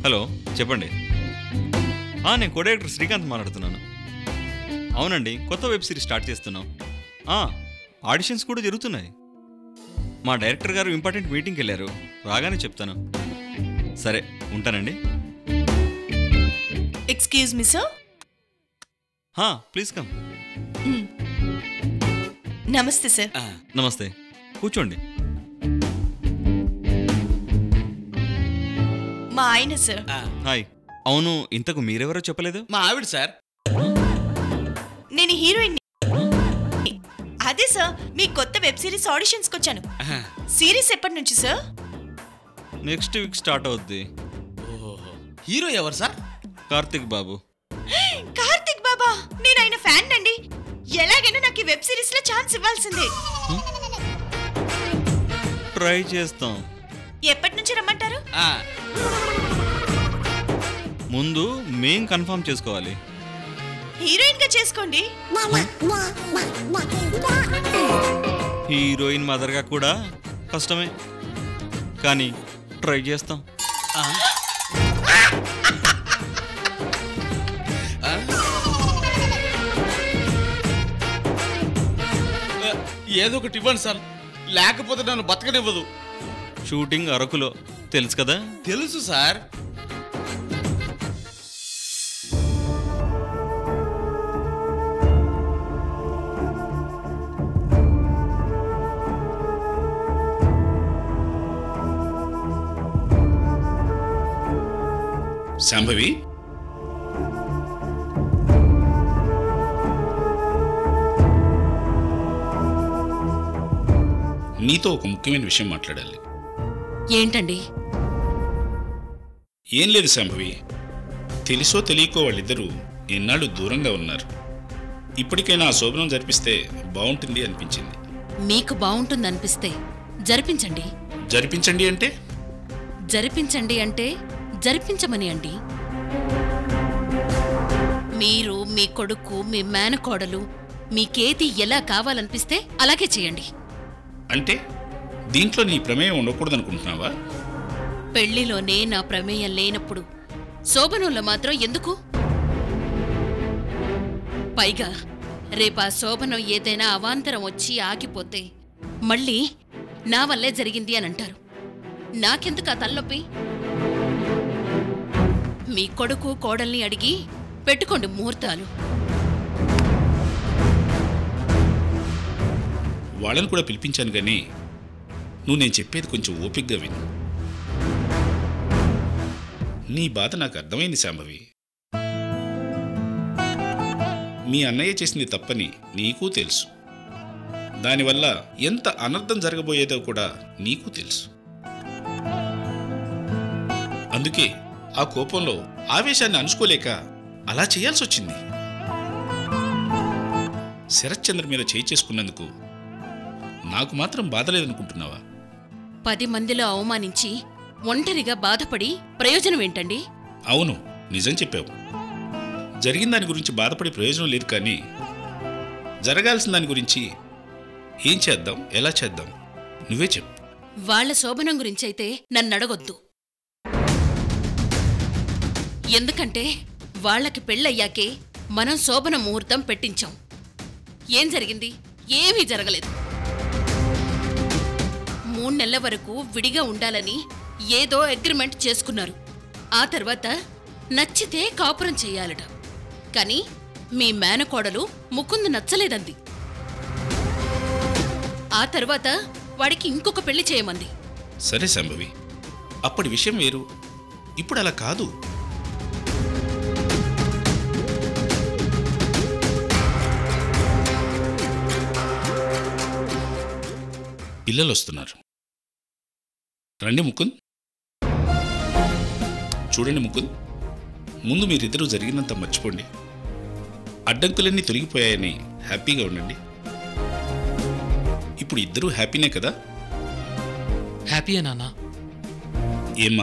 Hello చెప్పండి ఆ, నేను కో డైరెక్టర్ శ్రీకాంత్ మాట్లాడుతున్నాను అవునండి కొత్త వెబ్ సిరీస్ స్టార్ట్ చేస్తున్నాం ఆ, ఆడిషన్స్ కూడా జరుగుతున్నాయి మా డైరెక్టర్ గారు ఇంపార్టెంట్ మీటింగ్కి వెళ్ళారు రాగానే చెప్తాను సరే ఉంటానండి ఎక్స్క్యూజ్ మీ సార్ హా, ప్లీజ్ కమ్ నమస్తే సార్ నమస్తే కూర్చోండి మా ఆయన సార్ హాయ్ అవును ఇంతకు మీరెవరో చెప్పలేదు మా ఆవిడ సార్ నేను హీరోయిన్ అదే సార్ మీ కొత్త వెబ్ సిరీస్ ఆడిషన్స్కి వచ్చాను సిరీస్ ఎప్పటి నుంచి సార్ నెక్స్ట్ వీక్ స్టార్ట్ అవుద్ది హీరో ఎవరు సార్ కార్తిక్ బాబు కార్తిక్ బాబా నేను ఆయన ఫ్యాన్ అండి ఎలాగైనా నాకు ఈ వెబ్ సిరీస్ లో ఛాన్స్ ఇవ్వాల్సిందే ట్రై చేస్తాం ఎప్పటి నుంచి రమ్మంటారు ఆ, ముందు మేం కన్ఫర్మ్ చేసుకోవాలి హీరోయిన్ గా చేసుకోండి హీరోయిన్ మదర్గా కూడా కష్టమే కానీ ట్రై చేస్తాం ఆ. ఆ. ఆ, ఏదో ఒకటి ఇవ్వండి సార్ లేకపోతే నన్ను బతకనివ్వదు షూటింగ్ అరకులో తెలుసు కదా తెలుసు సార్ శాంభవి నీతో ఒక ముఖ్యమైన విషయం మాట్లాడాలి ఏంటండి ఏం లేదు శాంభవి తెలుసో తెలియకో వాళ్ళిద్దరూ ఎన్నాళ్ళు దూరంగా ఉన్నారు ఇప్పటికైనా ఆ శోభనం జరిపిస్తే బాగుంటుంది అనిపించింది మీకు బాగుంటుందనిపిస్తే జరిపించండి జరిపించండి అంటే జరిపించండి అంటే జరిపించమని అండి మీరు మీ కొడుకు మీ మేనకోడలు మీకేది ఎలా కావాలనిపిస్తే అలాగే చేయండి అంటే దీంట్లో నీ ప్రమేయం ఉండకూడదనుకుంటున్నావా పెళ్లిలోనే నా ప్రమేయం లేనప్పుడు శోభనంలో మాత్రం ఎందుకు పైగా రేపా శోభనం ఏదైనా అవాంతరం వచ్చి ఆగిపోతే మళ్ళీ నా వల్లే జరిగింది అని అంటారు నాకెందుకు ఆ తలనొప్పి మీ కొడుకు కోడల్ని అడిగి పెట్టుకోండి ముహూర్తాలు వాళ్ళని కూడా పిలిపించాను కానీ నువ్వు నేను చెప్పేది కొంచెం ఓపిగ్గా విను నీ బాధ నాకు అర్థమైంది శాంభవి మీ అన్నయ్య చేసింది తప్పని నీకు తెలుసు దానివల్ల ఎంత అనర్థం జరగబోయేదో కూడా నీకు తెలుసు అందుకే ఆ కోపంలో ఆవేశాన్ని అణుచుకోలేక అలా చేయాల్సి వచ్చింది శరత్చంద్ర మీద చేయి చేసుకున్నందుకు నాకు మాత్రం బాధ లేదనుకుంటున్నావా పది మందిలో అవమానించి ఒంటరిగా బాధపడి ప్రయోజనం ఏంటండి అవును నిజం చెప్పావు జరిగిన దాని గురించి బాధపడే ప్రయోజనం లేదు కానీ జరగాల్సిన దాని గురించి ఏం చేద్దాం ఎలా చేద్దాం నువ్వే చెప్పు వాళ్ళ శోభనం గురించైతే నన్ను అడగొద్దు ఎందుకంటే వాళ్ళకి పెళ్ళయ్యాకే మనం శోభన ముహూర్తం పెట్టించాం ఏం జరిగింది ఏమీ జరగలేదు మూడు నెలల వరకు విడిగా ఉండాలని ఏదో అగ్రిమెంట్ చేసుకున్నారు ఆ తర్వాత నచ్చితే కాపురం చెయ్యాలట కానీ మీ మేనకోడలు ముకుందు నచ్చలేదంది ఆ తర్వాత వాడికి ఇంకొక పెళ్లి చేయమంది సరే సంభవి అప్పటి విషయం వేరు ఇప్పుడు అలా కాదు పిల్లలు వస్తున్నారు రండి ముకుంద్ చూడండి ముకుంద్ ముందు మీరిద్దరూ జరిగినంత మర్చిపోండి అడ్డంకులన్నీ తొలగిపోయాయని హ్యాపీగా ఉండండి ఇప్పుడు ఇద్దరూ హ్యాపీనే కదా హ్యాపీయే నాన్న ఏమ్మా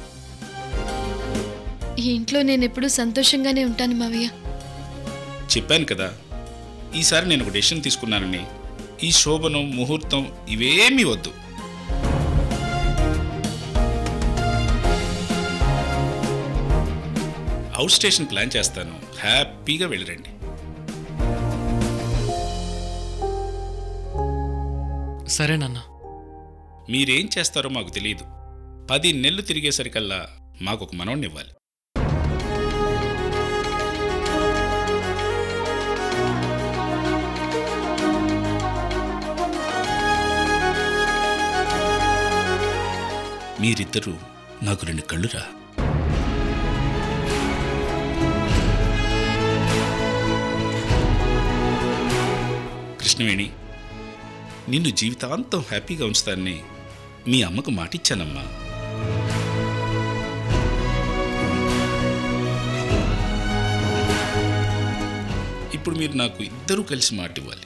ఈ ఇంట్లో నేను ఎప్పుడూ సంతోషంగానే ఉంటాను మావయ్య చెప్పాను కదా ఈసారి నేను ఒక డెసిషన్ తీసుకున్నానని ఈ శోభనం ముహూర్తం ఇవేమీ వద్దు అవుట్ స్టేషన్ ప్లాన్ చేస్తాను హ్యాపీగా వెళ్ళిరండి సరే నాన్న మీరేం చేస్తారో మాకు తెలియదు పది నెలలు తిరిగేసరికల్లా మాకు ఒక మనవణ్ణి ఇవ్వాలి మీరిద్దరూ నాకు రెండు కళ్ళురా కృష్ణవేణి నిన్ను జీవితాంతం హ్యాపీగా ఉంచుతానని మీ అమ్మకు మాటిచ్చానమ్మా ఇప్పుడు మీరు నాకు ఇద్దరూ కలిసి మాట ఇవ్వాలి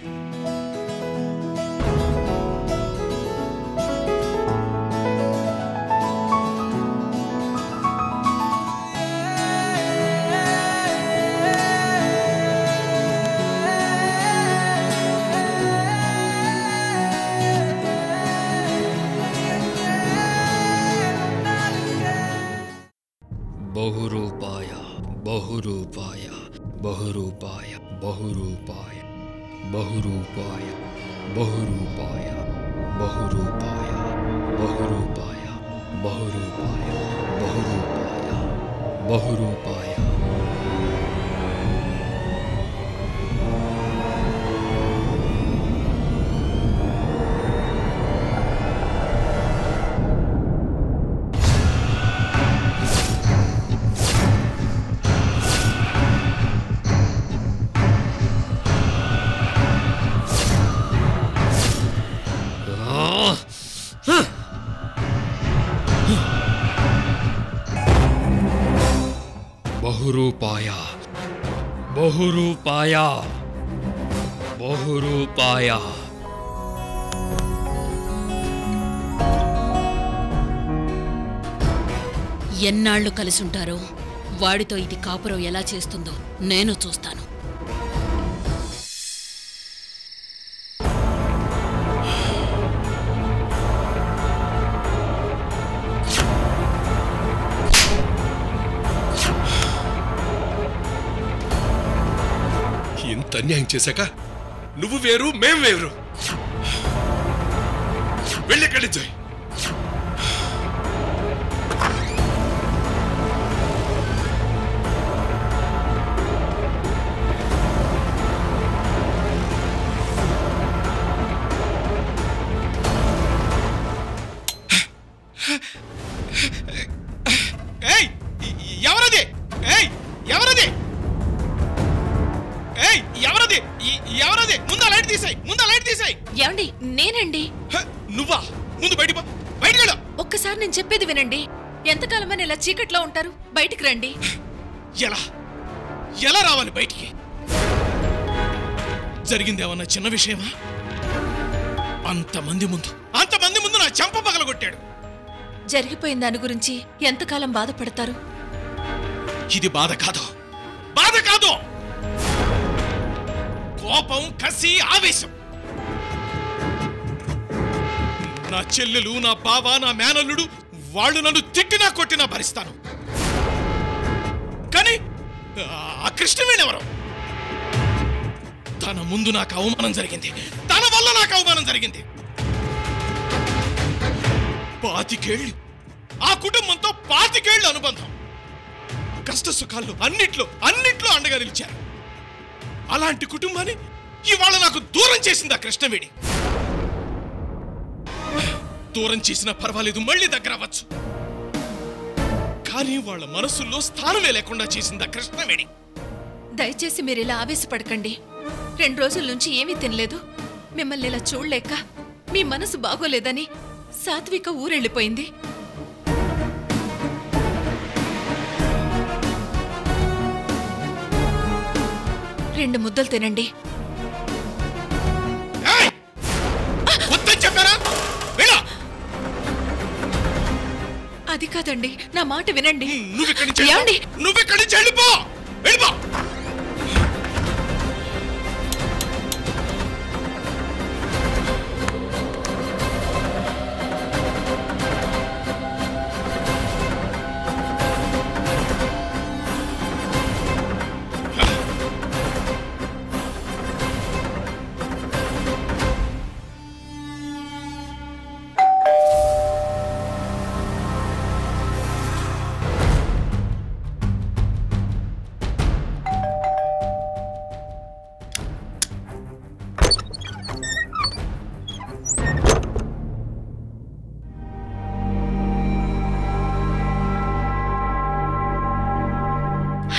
బహురూపాయ బహురూపాయ బహురూపాయ బహురూపాయ బహురూపాయ బహురూపాయ బహురూపాయ బహురూపాయ బహురూపాయ బహురూపాయ బహురూపాయ బహురూపాయ బహురూపాయ బహురూపాయ ఎన్నాళ్ళు కలిసుంటారో వాడితో ఇది కాపురం ఎలా చేస్తుందో నేను చూస్తాను ఇంత అన్యాయం చేశాక నువ్వు వేరు మేం వేరు వెళ్ళెక్కడి నుంచి ఏయ్ ఎవరది ఏయ్ ఎవరది ఏయ్ ఎవరది ఈ- ఎవరది ముందు లైట్ తీసాయి ముందు లైట్ తీసాయి ఏమండి నేనండి నువ్వా ముందు బయట బయటికి వెళ్ళు ఒక్కసారి నేను చెప్పేది వినండి ఎంతకాలమని ఇలా చీకట్లో ఉంటారు బయటికి రండి ఎలా ఎలా రావాలి బయటికి జరిగింది ఏమన్నా చిన్న విషయమా అంతమంది ముందు అంతమంది ముందు నా చెంప పగలగొట్టాడు జరిగిపోయిన దాని గురించి ఎంతకాలం బాధపడతారు ఇది బాధ కాదు బాధ కాదు కోపం కసి ఆవేశం నా చెల్లెలు నా బావ నా మేనల్లుడు వాళ్ళు నన్ను తిట్టినా కొట్టినా భరిస్తాను కానీ ఆ కృష్ణవేణెవరు తన ముందు నాకు అవమానం జరిగింది తన వల్ల నాకు అవమానం జరిగింది పాతికేళ్ళు ఆ కుటుంబంతో పాతికేళ్ళు అనుబంధం కష్ట సుఖాల్లో అన్నిట్లో అన్నిట్లో అండగా నిలిచారు అలాంటి కుటుంబాన్ని ఇవాళ నాకు దూరం చేసింది ఆ కృష్ణవేణి దూరం చేసినా పర్వాలేదు మళ్ళీ దగ్గర అవ్వచ్చు కానీ వాళ్ళ మనసుల్లో స్థానమే లేకుండా చేసింది ఆ కృష్ణవేణి దయచేసి మీరు ఇలా ఆవేశపడకండి రెండు రోజుల నుంచి ఏమీ తినలేదు మిమ్మల్ని ఇలా చూడలేక మీ మనసు బాగోలేదని సాత్విక ఊరెళ్ళిపోయింది రెండు ముద్దలు తినండి ఏయ్! వద్దని చెప్పారా వెళ్ళు! అది కాదండి నా మాట వినండి నువ్విక్కడి నుంచి ఏమండి? వెళ్ళిపో. నువ్విక్కడి నుంచి వెళ్ళిపో వెళ్ళిపో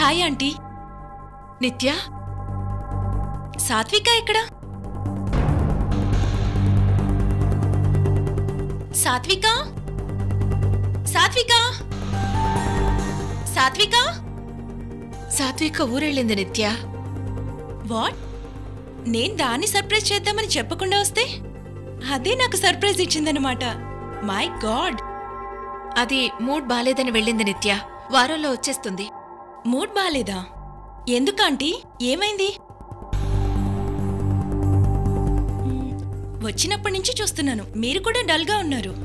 హాయ్ ఆంటీ నిత్య సాత్విక ఎక్కడ సాత్విక సాత్విక సాత్విక సాత్విక ఊరెళ్ళింది నిత్య వాట్ నేను దాన్ని సర్ప్రైజ్ చేద్దామని చెప్పకుండా వస్తే అదే నాకు సర్ప్రైజ్ ఇచ్చిందనమాట మై గాడ్ అది మూడ్ బాలేదని వెళ్ళింది నిత్య వారంలో వచ్చేస్తుంది మూడ్ బాలేదా ఎందుకంటీ ఏమైంది మ్మ్, వచ్చినప్పటి నుంచి చూస్తున్నాను మీరు కూడా డల్గా ఉన్నారు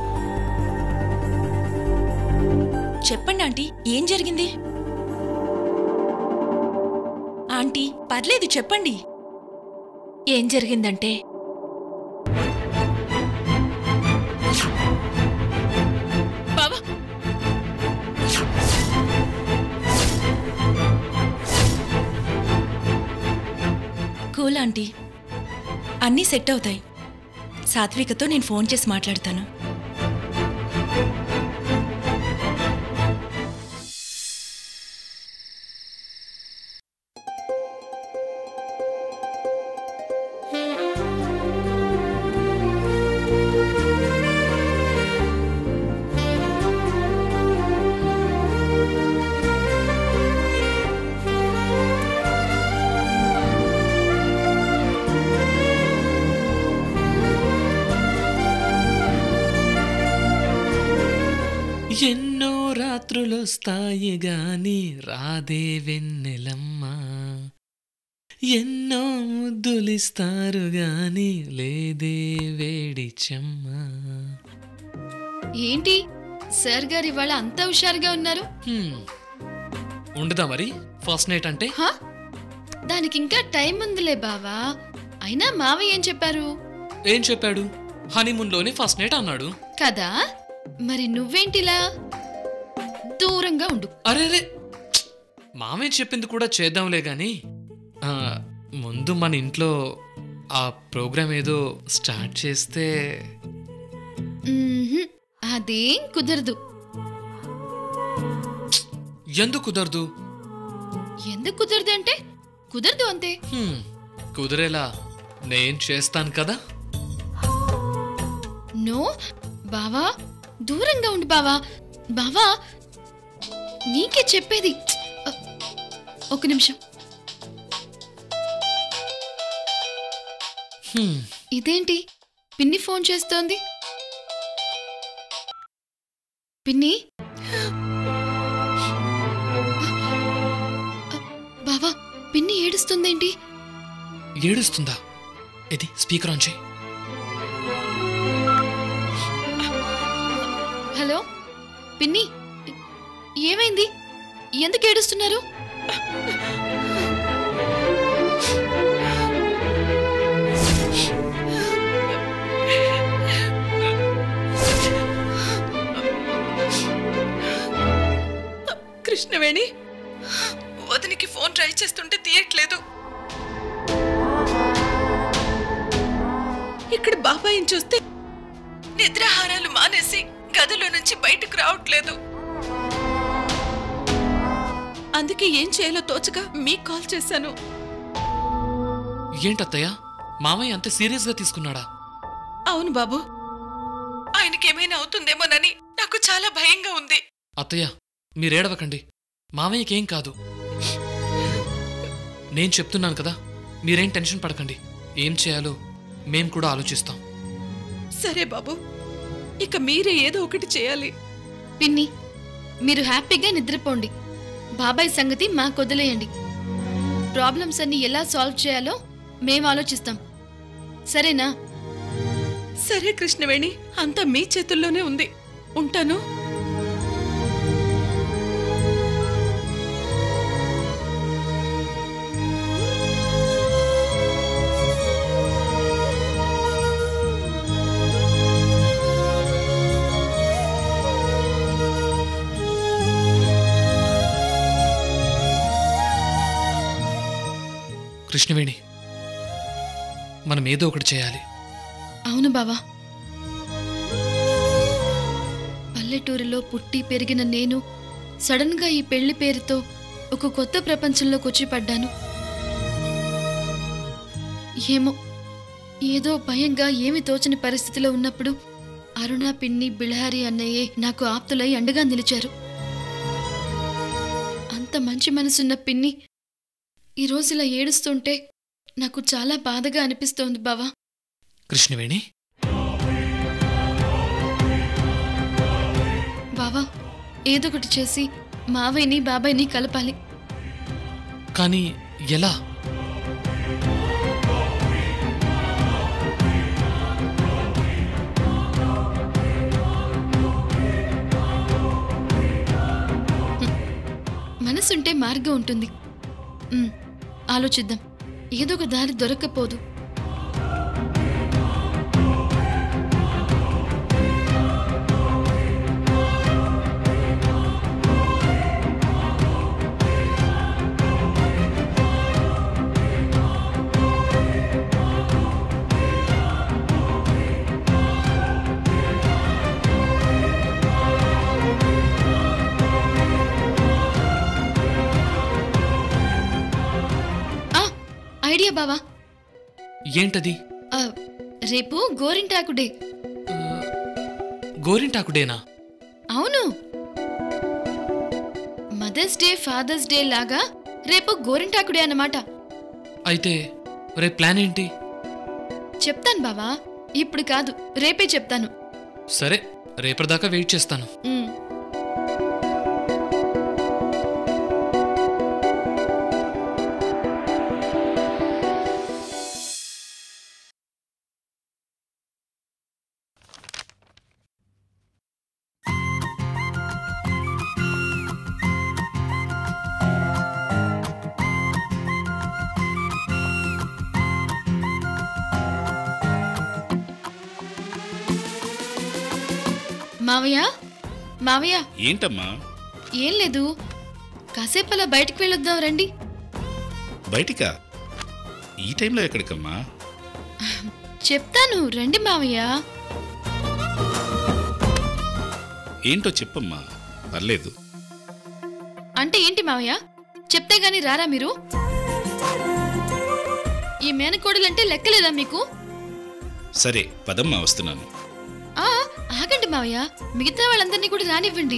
చెప్పండి ఆంటీ ఏం జరిగింది ఆంటీ పర్లేదు చెప్పండి ఏం జరిగిందంటే బావా కూల్ ఆంటీ అన్నీ సెట్ అవుతాయి సాత్వికతో నేను ఫోన్ చేసి మాట్లాడతాను ఎన్నో రాత్రులొస్తాయి గాని రాదే వెన్నెలమ్మ ఎన్నో ముద్దులిస్తారు గాని లేదే వేడి చెమ్మ ఏంటి సార్ గారు ఇవాళ అంత హుషారుగా ఉన్నారు హ్మ్. ఉండదా మరి ఫస్ట్ నైట్ అంటే హా? దానికి ఇంకా టైం ఉందిలే బావా అయినా మావయ్య ఏం చెప్పారు ఏం చెప్పాడు హనీమూన్లోనే ఫస్ట్ నైట్ అన్నాడు కదా మరి నువ్వేంటిలా దూరంగా ఉండు అరే రే మామయ్య చెప్పింది కూడా చేద్దాంలే గాని ఆ, ముందు మన ఇంట్లో ఆ ప్రోగ్రామ్ ఏదో స్టార్ట్ చేస్తే మ్మ్హ్మ్. అదేం కుదరదు ఎందుకు కుదరదు ఎందుకు కుదరదు అంటే కుదరదు అంతే హ్మ్, కుదిరేలా నేను చేస్తాను కదా నో బావా దూరంగా ఉండు బావా బావా నీకే చెప్పేది అ, ఒక నిమిషం హ్మ్, ఇదేంటి పిన్ని ఫోన్ చేస్తోంది పిన్ని బావా పిన్ని ఏడుస్తుందేంటి ఏడుస్తుందా ఇది స్పీకర్ ఆన్ చేయి హలో పిన్ని ఏమైంది ఎందుకు ఏడుస్తున్నారు కృష్ణవేణి వదినికి ఫోన్ ట్రై చేస్తుంటే తీయట్లేదు ఇక్కడ బాబాయిని చూస్తే నిద్రాహారాలు మానేసి గదిలో నుంచి బయటకు రావట్లేదు అందుకే ఏం చేయాలో తోచక మీకు కాల్ చేశాను ఏంటత్తయ్య మామయ్య అంత సీరియస్గా తీసుకున్నాడా అవును బాబు ఆయనకేమైనా అవుతుందేమోనని నాకు చాలా భయంగా ఉంది అత్తయ్య మీరేడవకండి మామయ్యకేం కాదు నేను చెప్తున్నాను కదా మీరేం టెన్షన్ పడకండి ఏం చేయాలో మేం కూడా ఆలోచిస్తాం సరే బాబు ఇక మీరే ఏదో ఒకటి చేయాలి పిన్ని మీరు హ్యాపీగా నిద్రపోండి బాబాయ్ సంగతి మాకు వదిలేయండి ప్రాబ్లమ్స్ అన్ని ఎలా సాల్వ్ చేయాలో మేము ఆలోచిస్తాం సరేనా సరే కృష్ణవేణి అంతా మీ చేతుల్లోనే ఉంది ఉంటాను కృష్ణవేణి మనం ఏదో ఒకటి చేయాలి అవును బావా పల్లెటూరులో పుట్టి పెరిగిన నేను సడన్ గా ఈ పెళ్లి పేరుతో ఒక కొత్త ప్రపంచంలోకి వచ్చి పడ్డాను ఏమో ఏదో భయంగా ఏమి తోచని పరిస్థితిలో ఉన్నప్పుడు అరుణ పిన్ని బిళహారి అన్నయ్యే నాకు ఆప్తులై అండగా నిలిచారు అంత మంచి మనసున్న పిన్ని ఈ రోజు ఇలా ఏడుస్తుంటే నాకు చాలా బాధగా అనిపిస్తోంది బావా కృష్ణవేణి బావా ఏదో ఒకటి చేసి మావయ్యని బాబాయ్ని కలపాలి కానీ ఎలా మనసుంటే మార్గం ఉంటుంది ఉమ్, ఆలోచిద్దాం ఏదో ఒక దారి దొరక్కపోదు ఆ ఐడియా బావా ఏంటది ఆ, రేపు గోరింటాకు డే గోరింటాకుడేనా అవును మదర్స్ డే ఫాదర్స్ డే లాగా రేపు గోరింటాకు డే అన్నమాట అయితే రేపు ప్లాన్ ఏంటి చెప్తాను బావా ఇప్పుడు కాదు రేపే చెప్తాను సరే రేపటిదాకా వెయిట్ చేస్తాను ఉమ్. మావయ్య మావయ్య ఏంటమ్మా ఏం లేదు కాసేపు అలా బయటికి వెళ్ళొద్దాం రండి బయటికా ఈ టైంలో ఎక్కడికమ్మా చెప్తాను రండి మావయ్య ఏంటో చెప్పమ్మా పర్లేదు అంటే ఏంటి మావయ్య చెప్తే గాని రారా మీరు ఈ మేనకోడలంటే లెక్కలేదా మీకు సరే పదమ్మా వస్తున్నాను ఆ ఆగండి మావయ్య మిగతా వాళ్ళందరినీ కూడా రానివ్వండి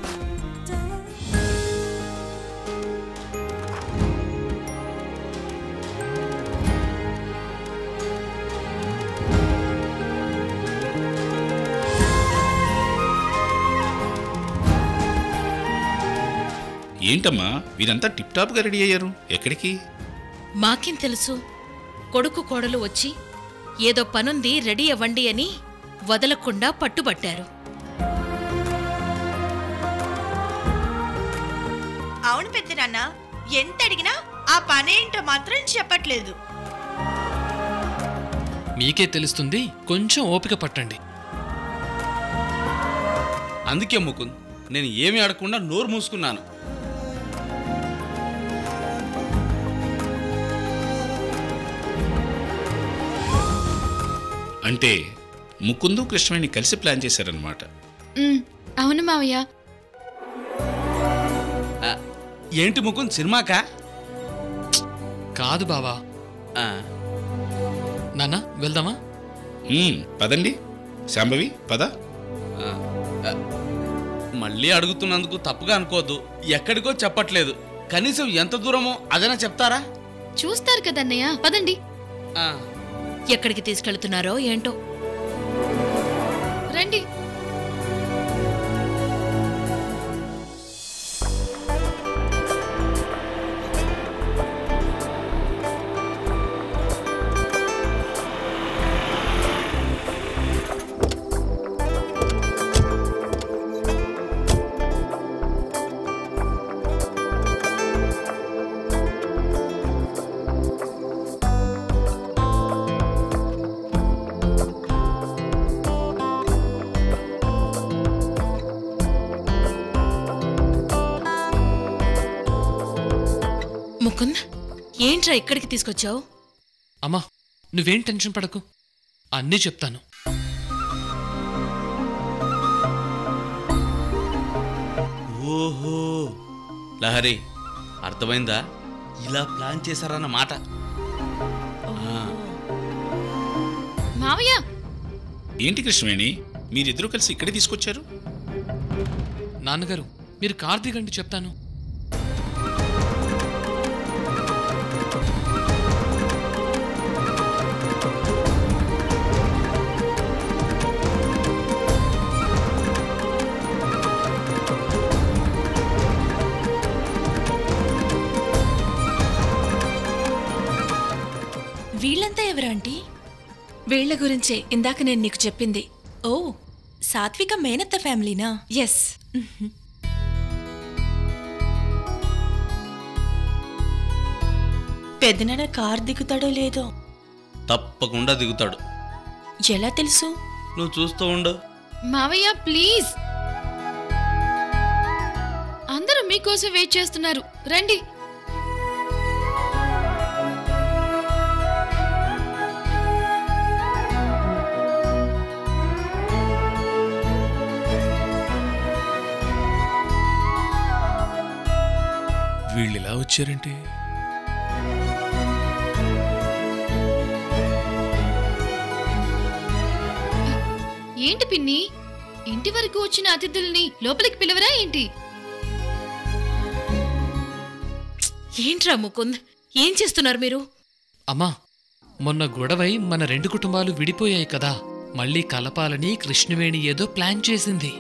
ఏంటమ్మా వీరంతా టిప్ టాప్గా రెడీ అయ్యారు ఎక్కడికి మాకేం తెలుసు కొడుకు కోడలు వచ్చి ఏదో పనుంది రెడీ అవ్వండి అని వదలకుండా పట్టుబట్టారు అవును పెద్దనాన్న ఎంత అడిగినా ఆ పనేంటో మాత్రం చెప్పట్లేదు మీకే తెలుస్తుంది కొంచెం ఓపిక పట్టండి అందుకే ముకుంద్ నేను ఏమీ అడగకుండా నోరు మూసుకున్నాను అంటే ముకుందు కృష్ణవేణి కలిసి ప్లాన్ చేశారనమాట ఉమ్, అవును మావయ్య ఆ, ఏంటి ముకుంద్ సినిమాకా కాదు బావా ఆ, నాన్న వెళ్దామా మ్మ్, పదండి శాంభవి పద ఆ, ఆ, మళ్ళీ అడుగుతున్నందుకు తప్పుగా అనుకోవద్దు ఎక్కడికో చెప్పట్లేదు కనీసం ఎంత దూరమో అదైనా చెప్తారా చూస్తారు కదన్నయ్య పదండి ఆ, ఎక్కడికి తీసుకెళ్తున్నారో ఏంటో రండి ముకుంద్ ఏంట్రా ఇక్కడికి తీసుకొచ్చావు అమ్మా నువ్వేం టెన్షన్ పడకు అన్నీ చెప్తాను ఓహో లహరి అర్థమైందా ఇలా ప్లాన్ చేశారన్నమాట ఆ, మావయ్య ఏంటి కృష్ణవేణి మీరిద్దరూ కలిసి ఇక్కడే తీసుకొచ్చారు నాన్నగారు మీరు కార్ దిగండి చెప్తాను వీళ్ళంతా ఎవరంటీ వీళ్ల గురించే ఇందాక నేను నీకు చెప్పింది ఓ సాత్విక మేనత్త ఫ్యామిలీనా ఎస్ పెద్దనాన్న కార్ దిగుతాడో లేదో తప్పకుండా దిగుతాడు ఎలా తెలుసు నువ్వు చూస్తూ ఉండు మావయ్య ప్లీజ్ అందరూ మీకోసం వెయిట్ చేస్తున్నారు రండి వీళ్ళు ఇలా వచ్చారంటే ఏంటి పిన్ని ఇంటి వరకు వచ్చిన అతిథుల్ని లోపలికి పిలవరా ఏంటి ఏంట్రా ముకుంద్ ఏం చేస్తున్నారు మీరు అమ్మా మొన్న గొడవై మన రెండు కుటుంబాలు విడిపోయాయి కదా మళ్ళీ కలపాలని కృష్ణవేణి ఏదో ప్లాన్ చేసింది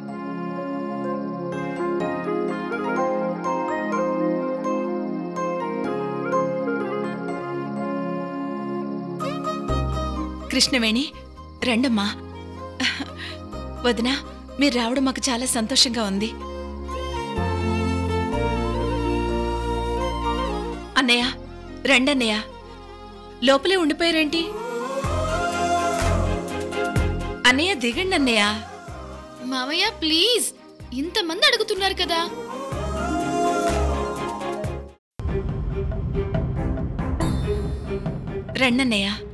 కృష్ణవేణి రండమ్మా వదినా మీరు రావడం మాకు చాలా సంతోషంగా ఉంది అన్నయ్య రండన్నయ్య లోపలే ఉండిపోయారేంటి అన్నయ్య దిగండి అన్నయ్య మావయ్య ప్లీజ్ ఇంతమంది అడుగుతున్నారు కదా రండన్నయ్య